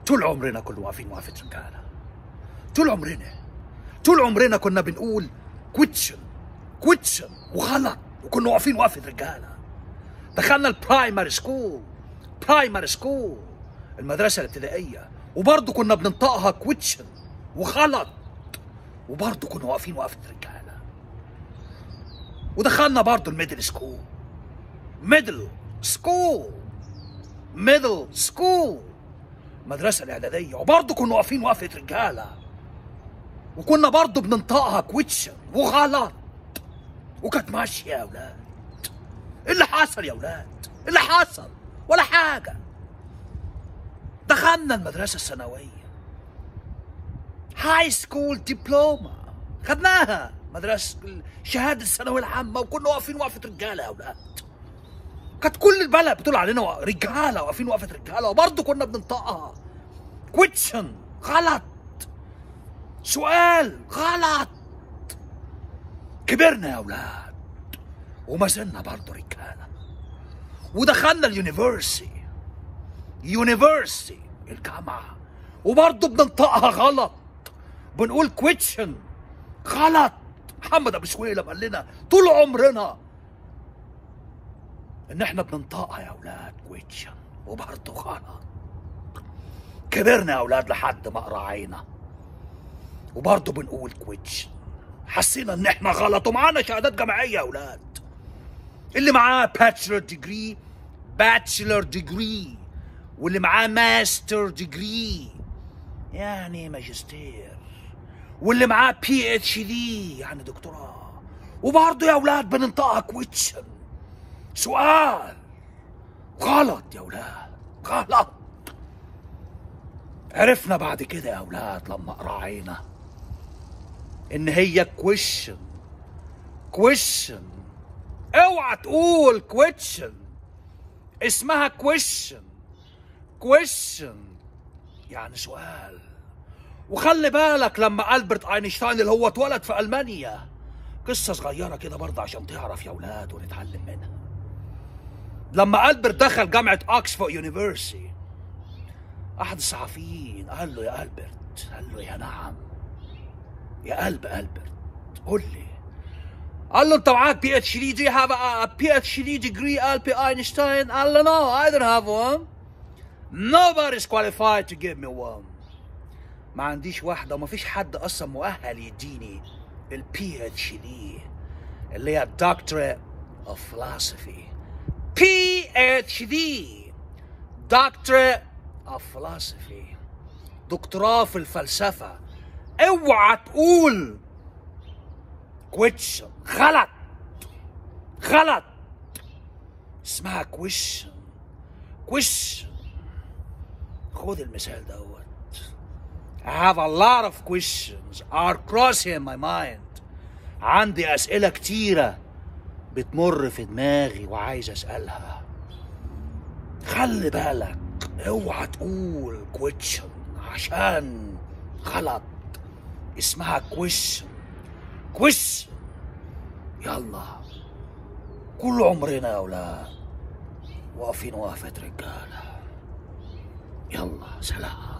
طول عمرنا كنا واقفين وقفة رجالة طول عمرنا طول عمرنا كنا بنقول كويتشن كويتشن وغلط وكنا واقفين وقفة رجالة دخلنا البرايمري سكول برايمري سكول المدرسة الابتدائية وبرضه كنا بننطقها كويتشن وغلط وبرضه كنا واقفين وقفة رجالة ودخلنا برضه الميدل سكول ميدل سكول ميدل سكول المدرسة الإعدادية وبرضه كنا واقفين وقفة رجالة وكنا برضه بننطقها كويتشن وغلط وكانت ماشية يا أولاد إيه اللي حصل يا أولاد؟ إيه اللي حصل؟ ولا حاجة دخلنا المدرسة الثانوية هاي سكول دبلوما خدناها مدرسة شهادة الثانوية العامة وكنا واقفين وقفة رجالة يا أولاد كانت كل البلد بتقول علينا وا- رجالة واقفين وقفة رجالة وبرضه كنا بننطقها كويتشن غلط سؤال غلط كبرنا يا أولاد وما زلنا برضه رجالة ودخلنا اليونيفرسيتي يونيفرسيتي الجامعة وبرضه بننطقها غلط بنقول كويتشن غلط محمد ابو سويلم قال لنا طول عمرنا ان احنا بننطقها يا اولاد كويتشن وبرضه غلط كبرنا يا اولاد لحد ما قرعينا وبرضه بنقول كويتشن حسينا ان احنا غلط ومعانا شهادات جامعيه يا اولاد اللي معاه باتشلر ديجري باتشلر ديجري واللي معاه ماستر ديجري يعني ماجستير واللي معاه بي اتش دي يعني دكتوراه وبرضه يا اولاد بننطقها كويتشن سؤال غلط يا اولاد غلط عرفنا بعد كده يا اولاد لما قرعينا ان هي كويشن كويشن اوعى تقول كويشن اسمها كويشن كويشن يعني سؤال وخلي بالك لما ألبرت اينشتاين اللي هو اتولد في المانيا قصه صغيره كده برضه عشان تعرف يا اولاد ونتعلم منها لما ألبرت دخل جامعه اوكسفورد يونيفرسيتي احد الصحفيين قال له يا ألبرت قال له يا نعم يا قلب ألبرت قول لي قال له انت معاك بي اتش دي دي هاف بي اتش دي ديجري قال بي اينشتاين قال له no I don't have one nobody's qualified to give me one ما عنديش واحدة وما فيش حد أصلا مؤهل يديني البي اتش دي اللي هي Doctorate of Philosophy بي اتش دي Doctorate of Philosophy دكتوراه في الفلسفة اوعى تقول كويتشن غلط غلط اسمها كويشن كويشن خد المثال دوت I have a lot of questions are crossing in my mind عندي أسئلة كتيرة بتمر في دماغي وعايز أسألها خلي بالك اوعى تقول كويشن عشان غلط اسمها كويشن كويشن يلا كل عمرنا يا أولاد واقفين وقفة رجالة يلا سلام